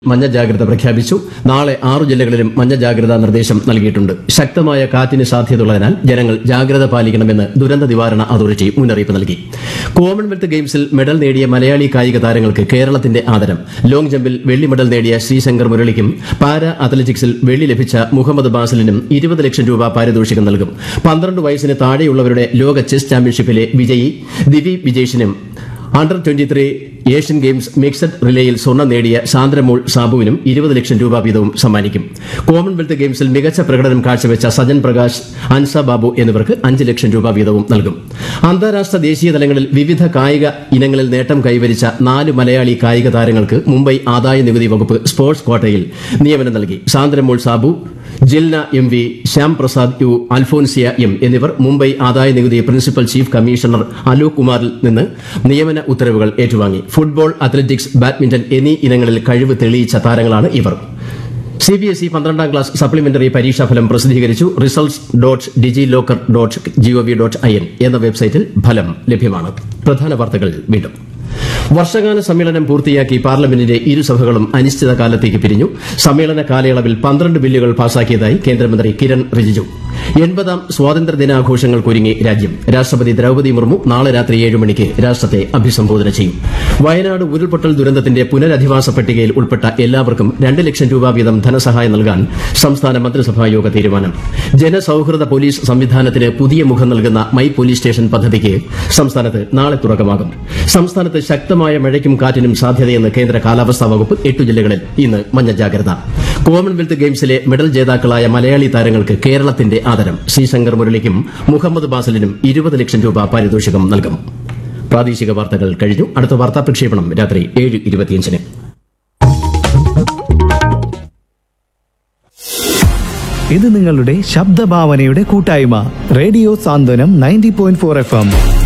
മഞ്ഞ ജാഗ്രത പ്രഖ്യാപിച്ചു നാളെ ആറു ജില്ലകളിലും മഞ്ഞ ജാഗ്രതാ നിർദ്ദേശം നൽകിയിട്ടുണ്ട് ശക്തമായ കാറ്റിന് സാധ്യതയുള്ളതിനാൽ ജനങ്ങൾ ജാഗ്രത പാലിക്കണമെന്ന് ദുരന്ത നിവാരണ അതോറിറ്റി മുന്നറിയിപ്പ് നൽകി കോമൺവെൽത്ത് ഗെയിംസിൽ മെഡൽ നേടിയ മലയാളി കായിക താരങ്ങൾക്ക് കേരളത്തിന്റെ ആദരം ലോങ് ജമ്പിൽ വെള്ളി മെഡൽ നേടിയ ശ്രീശങ്കർ മുരളിക്കും പാരാ അത്ലറ്റിക്സിൽ വെള്ളി ലഭിച്ച മുഹമ്മദ് ബാസിലിനും ഇരുപത് ലക്ഷം രൂപ പാരിതോഷികം നൽകും പന്ത്രണ്ട് വയസ്സിന് താഴെയുള്ളവരുടെ ലോക ചെസ് ചാമ്പ്യൻഷിപ്പിലെ വിജയി ദിവി വിജേഷിനും under twenty three Asian games mixed റിലേയിൽ സ്വർണ്ണം നേടിയ സാന്ദ്രമോൾ സാബുവിനും ഇരുപത് ലക്ഷം രൂപ വീതവും സമ്മാനിക്കും കോമൺവെൽത്ത് ഗെയിംസിൽ മികച്ച പ്രകടനം കാഴ്ചവെച്ച സജൻ പ്രകാശ് അൻസ ബാബു എന്നിവർക്ക് അഞ്ച് ലക്ഷം രൂപ വീതവും നൽകും അന്താരാഷ്ട്ര ദേശീയ തലങ്ങളിൽ വിവിധ കായിക ഇനങ്ങളിൽ നേട്ടം കൈവരിച്ച നാല് മലയാളി കായിക താരങ്ങൾക്ക് മുംബൈ ആദായ നികുതി വകുപ്പ് സ്പോർട്സ് ക്വാട്ടയിൽ നിയമനം നൽകി Sandramol Sabu Jilna M V Shyam Prasad U Alphonsia M എന്നിവർ മുംബൈ ആദായ നികുതി പ്രിൻസിപ്പൽ ചീഫ് കമ്മീഷണർ അലോക് കുമാറിൽ നിന്ന് നിയമന ഉത്തരവുകൾ ഏറ്റുവാങ്ങി ഫുട്ബോൾ അത്ലറ്റിക്സ് ബാഡ്മിന്റൺ എന്നീ ഇനങ്ങളിൽ കഴിവ് തെളിയിച്ച താരങ്ങളാണ് ഇവർ സി ബി എസ് ഇ പന്ത്രണ്ടാം ക്ലാസ് സപ്ലിമെന്ററി പരീക്ഷാഫലം പ്രസിദ്ധീകരിച്ചു results dot digi locker dot G O V dot I N എന്ന വെബ്സൈറ്റിൽ ഫലം ലഭ്യമാണ് പ്രധാന വാർത്തകൾ വീണ്ടും വർഷകാല സമ്മേളനം പൂർത്തിയാക്കി പാർലമെന്റിന്റെ ഇരുസഭകളും അനിശ്ചിതകാലത്തേക്ക് പിരിഞ്ഞു സമ്മേളന കാലയളവിൽ പന്ത്രണ്ട് ബില്ലുകൾ പാസാക്കിയതായി കേന്ദ്രമന്ത്രി കിരൺ റിജിജു എൺപതാം സ്വാതന്ത്ര്യ ദിനാഘോഷങ്ങൾക്കൊരുങ്ങി രാജ്യം രാഷ്ട്രപതി ദ്രൌപദി മുർമു നാളെ രാത്രി ഏഴ് മണിക്ക് രാഷ്ട്രത്തെ അഭിസംബോധന ചെയ്യും വയനാട് ഉരുൾപൊട്ടൽ ദുരന്തത്തിന്റെ പുനരധിവാസ പട്ടികയിൽ ഉൾപ്പെട്ട എല്ലാവർക്കും രണ്ട് ലക്ഷം രൂപ വീതം ധനസഹായം നൽകാൻ സംസ്ഥാന മന്ത്രിസഭാ യോഗ തീരുമാനം ജനസൌഹൃദ പോലീസ് സംവിധാനത്തിന് പുതിയ മുഖം നൽകുന്ന മൈ പോലീസ് സ്റ്റേഷൻ പദ്ധതിക്ക് സംസ്ഥാനത്ത് നാളെ തുടക്കമാകും സംസ്ഥാനത്ത് ശക്തമായ മഴയ്ക്കും കാറ്റിനും സാധ്യതയെന്ന് കേന്ദ്ര കാലാവസ്ഥാ വകുപ്പ് എട്ടു ജില്ലകളിൽ ഇന്ന് മഞ്ഞ ജാഗ്രത കോമൺവെൽത്ത് ഗെയിംസിലെ മെഡൽ ജേതാക്കളായ മലയാളി താരങ്ങൾക്ക് കേരളത്തിന്റെ ആദരം ശ്രീശങ്കർ മുരളിക്കും മുഹമ്മദ് ബാസലിനും ഇരുപത് ലക്ഷം രൂപ പാരിതോഷികം നൽകും പ്രാദേശിക വാർത്തകൾ കഴിഞ്ഞു അടുത്ത വാർത്താ പ്രക്ഷേപണം രാത്രി ഏഴ് ഇരുപത്തിയഞ്ചിന് ഇത് നിങ്ങളുടെ ശബ്ദഭാവനയുടെ കൂട്ടായ്മ radio Santhwanam ninety point four F M